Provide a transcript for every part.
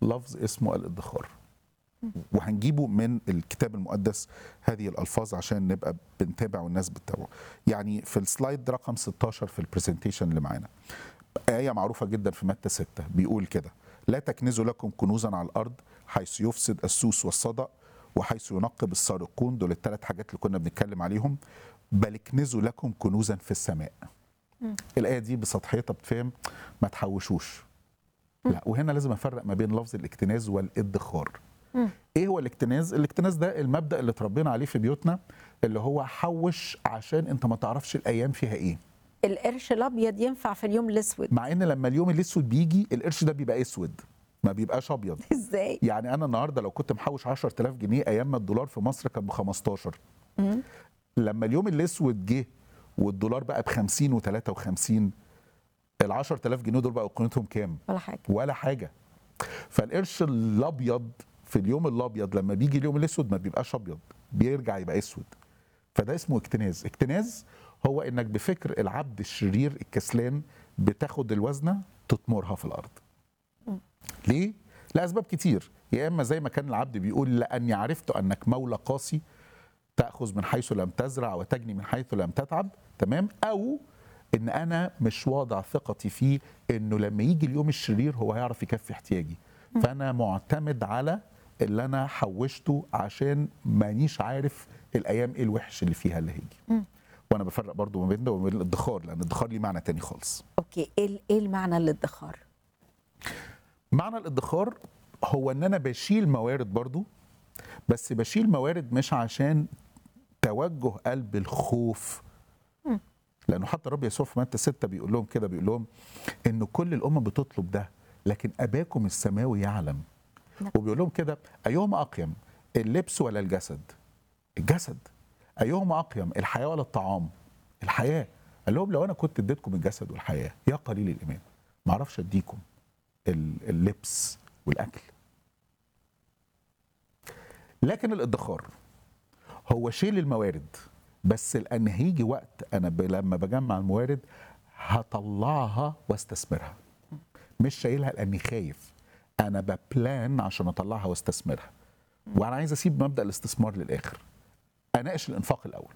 لفظ اسمه الادخار وهنجيبه من الكتاب المقدس هذه الالفاظ عشان نبقى بنتابع والناس بتتابعه يعني في السلايد رقم 16 في البرزنتيشن اللي معانا آية معروفة جدا في متى 6 بيقول كده لا تكنزوا لكم كنوزا على الأرض حيث يفسد السوس والصدأ وحيث ينقب السارقون دول الثلاث حاجات اللي كنا بنتكلم عليهم بل اكنزوا لكم كنوزا في السماء الآية دي بسطحيتها بتفهم ما تحوشوش لا وهنا لازم افرق ما بين لفظ الاكتناز والادخار ايه هو الاكتناز الاكتناز ده المبدا اللي اتربينا عليه في بيوتنا اللي هو حوش عشان انت ما تعرفش الايام فيها ايه القرش الابيض ينفع في اليوم الاسود مع ان لما اليوم الاسود بيجي القرش ده بيبقى اسود ما بيبقاش ابيض ازاي يعني انا النهارده لو كنت محوش 10000 جنيه ايام ما الدولار في مصر كان ب 15 لما اليوم الاسود جه والدولار بقى ب 50 و53 ال 10000 جنيه دول بقى قيمتهم كام؟ ولا حاجه ولا حاجه فالقرش الابيض في اليوم الابيض لما بيجي اليوم الاسود ما بيبقاش ابيض بيرجع يبقى اسود فده اسمه اكتناز اكتناز هو انك بفكر العبد الشرير الكسلان بتاخد الوزنه تطمرها في الارض ليه لاسباب كتير يا اما زي ما كان العبد بيقول لاني عرفت انك مولى قاسي تاخذ من حيث لم تزرع وتجني من حيث لم تتعب تمام او ان انا مش واضع ثقتي فيه انه لما يجي اليوم الشرير هو هيعرف يكفي احتياجي فانا معتمد على اللي انا حوشته عشان مانيش عارف الايام ايه الوحش اللي فيها اللي هيجي وانا بفرق برضو ما بين ده وما بين الادخار لان الادخار ليه معنى تاني خالص اوكي ايه ال- ايه المعنى الادخار معنى الادخار هو ان انا بشيل موارد برضو بس بشيل موارد مش عشان توجه قلب الخوف لانه حتى رب يسوع في متى 6 بيقول لهم كده بيقول لهم ان كل الامم بتطلب ده لكن اباكم السماوي يعلم نعم. وبيقول لهم كده ايهما اقيم اللبس ولا الجسد الجسد ايهما اقيم الحياه ولا الطعام الحياه قال لهم لو انا كنت اديتكم الجسد والحياه يا قليل الايمان ما اعرفش اديكم ال- اللبس والاكل لكن الادخار هو شيل الموارد بس لان هيجي وقت انا ب... لما بجمع الموارد هطلعها واستثمرها مش شايلها لاني خايف انا ببلان عشان اطلعها واستثمرها وانا عايز اسيب مبدا الاستثمار للاخر اناقش الانفاق الاول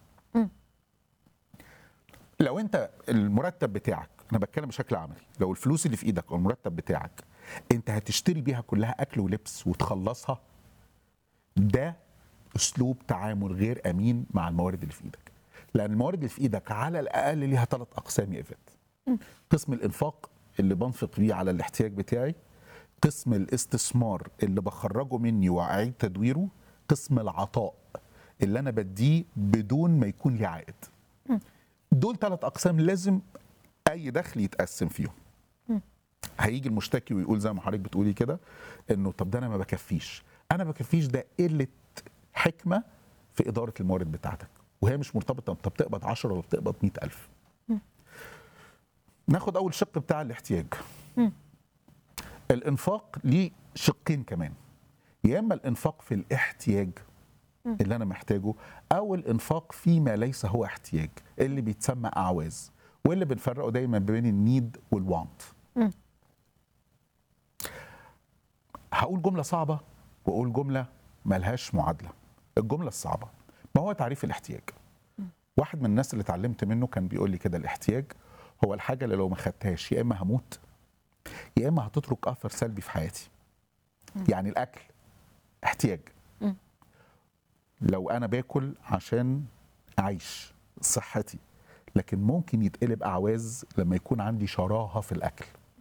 لو انت المرتب بتاعك انا بتكلم بشكل عملي لو الفلوس اللي في ايدك او المرتب بتاعك انت هتشتري بيها كلها اكل ولبس وتخلصها ده اسلوب تعامل غير امين مع الموارد اللي في ايدك لان الموارد اللي في ايدك على الاقل ليها ثلاث اقسام يا ايفات قسم الانفاق اللي بنفق بيه على الاحتياج بتاعي قسم الاستثمار اللي بخرجه مني واعيد تدويره قسم العطاء اللي انا بديه بدون ما يكون لي عائد دول ثلاث اقسام لازم اي دخل يتقسم فيهم هيجي المشتكي ويقول زي ما حضرتك بتقولي كده انه طب ده انا ما بكفيش انا ما بكفيش ده قله حكمه في اداره الموارد بتاعتك وهي مش مرتبطه انت بتقبض 10 ولا بتقبض 100000 ناخد اول شق بتاع الاحتياج الانفاق ليه شقين كمان يا اما الانفاق في الاحتياج اللي انا محتاجه او الانفاق فيما ليس هو احتياج اللي بيتسمى اعواز واللي بنفرقه دايما بين النيد والوانت هقول جمله صعبه واقول جمله ملهاش معادله الجمله الصعبه ما هو تعريف الاحتياج واحد من الناس اللي اتعلمت منه كان بيقول لي كده الاحتياج هو الحاجه اللي لو ما خدتهاش يا اما هموت يا اما هتترك اثر سلبي في حياتي يعني الاكل احتياج لو انا باكل عشان اعيش صحتي لكن ممكن يتقلب اعواز لما يكون عندي شراهه في الاكل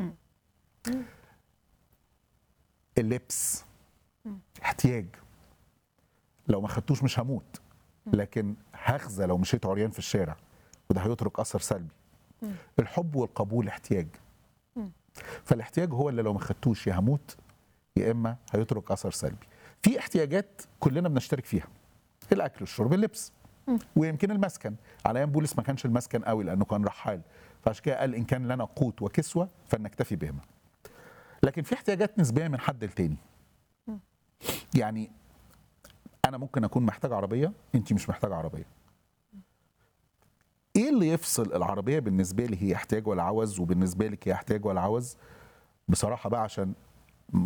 اللبس احتياج لو ما خدتوش مش هموت لكن هخزى لو مشيت عريان في الشارع وده هيترك اثر سلبي الحب والقبول احتياج فالاحتياج هو اللي لو ما خدتوش يا هموت يا اما هيترك اثر سلبي في احتياجات كلنا بنشترك فيها الاكل الشرب اللبس ويمكن المسكن على ايام بولس ما كانش المسكن قوي لانه كان رحال فعشان كده قال ان كان لنا قوت وكسوه فلنكتفي بهما لكن في احتياجات نسبيه من حد لتاني يعني انا ممكن اكون محتاج عربيه انت مش محتاجه عربيه ايه اللي يفصل العربيه بالنسبه لي هي احتياج ولا عوز وبالنسبه لك هي احتياج ولا عوز بصراحه بقى عشان